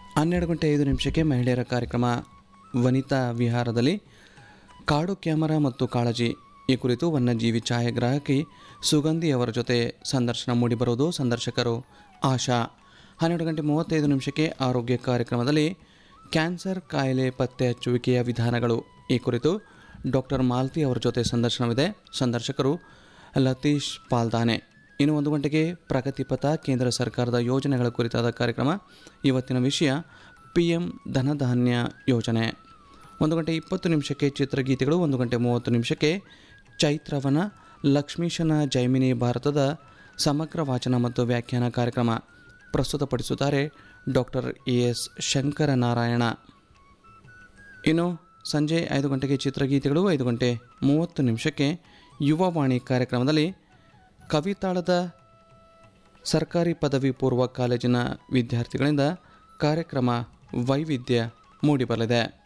ಹನ್ನೆರಡು ಗಂಟೆ ಐದು ನಿಮಿಷಕ್ಕೆ ಮಹಿಳೆಯರ ಕಾರ್ಯಕ್ರಮ ವನಿತಾ ವಿಹಾರದಲ್ಲಿ ಕಾಡು ಕ್ಯಾಮರಾ ಮತ್ತು ಕಾಳಜಿ ಈ ಕುರಿತು ವನ್ಯಜೀವಿ ಛಾಯಾಗ್ರಾಹಕಿ ಸುಗಂಧಿ ಅವರ ಜೊತೆ ಸಂದರ್ಶನ ಮೂಡಿಬರುವುದು ಸಂದರ್ಶಕರು ಆಶಾ ಹನ್ನೆರಡು ಗಂಟೆ ಮೂವತ್ತೈದು ನಿಮಿಷಕ್ಕೆ ಆರೋಗ್ಯ ಕಾರ್ಯಕ್ರಮದಲ್ಲಿ ಕ್ಯಾನ್ಸರ್ ಕಾಯಿಲೆ ಪತ್ತೆ ಹಚ್ಚುವಿಕೆಯ ವಿಧಾನಗಳು ಈ ಕುರಿತು ಡಾಕ್ಟರ್ ಮಾಲ್ತಿ ಅವರ ಜೊತೆ ಸಂದರ್ಶನವಿದೆ ಸಂದರ್ಶಕರು ಲತೀಶ್ ಪಾಲ್ದಾನೆ ಇನ್ನು ಒಂದು ಗಂಟೆಗೆ ಪ್ರಗತಿಪಥ ಕೇಂದ್ರ ಸರ್ಕಾರದ ಯೋಜನೆಗಳ ಕುರಿತಾದ ಕಾರ್ಯಕ್ರಮ ಇವತ್ತಿನ ವಿಷಯ ಪಿ ಎಂ ಧನಧಾನ್ಯ ಯೋಜನೆ ಒಂದು ಗಂಟೆ ಇಪ್ಪತ್ತು ನಿಮಿಷಕ್ಕೆ ಚಿತ್ರಗೀತೆಗಳು ಒಂದು ಗಂಟೆ ಮೂವತ್ತು ನಿಮಿಷಕ್ಕೆ ಚೈತ್ರವನ ಲಕ್ಷ್ಮೀಶನ ಜೈಮಿನಿ ಭಾರತದ ಸಮಗ್ರ ವಾಚನ ಮತ್ತು ವ್ಯಾಖ್ಯಾನ ಕಾರ್ಯಕ್ರಮ ಪ್ರಸ್ತುತಪಡಿಸುತ್ತಾರೆ ಡಾಕ್ಟರ್ ಎ ಎಸ್ ಶಂಕರನಾರಾಯಣ ಇನ್ನು ಸಂಜೆ ಐದು ಗಂಟೆಗೆ ಚಿತ್ರಗೀತೆಗಳು ಐದು ಗಂಟೆ ಮೂವತ್ತು ನಿಮಿಷಕ್ಕೆ ಯುವವಾಣಿ ಕಾರ್ಯಕ್ರಮದಲ್ಲಿ ಕವಿತಾಳದ ಸರ್ಕಾರಿ ಪದವಿ ಪೂರ್ವ ಕಾಲೇಜಿನ ವಿದ್ಯಾರ್ಥಿಗಳಿಂದ ಕಾರ್ಯಕ್ರಮ ವೈವಿಧ್ಯ ಮೂಡಿಬರಲಿದೆ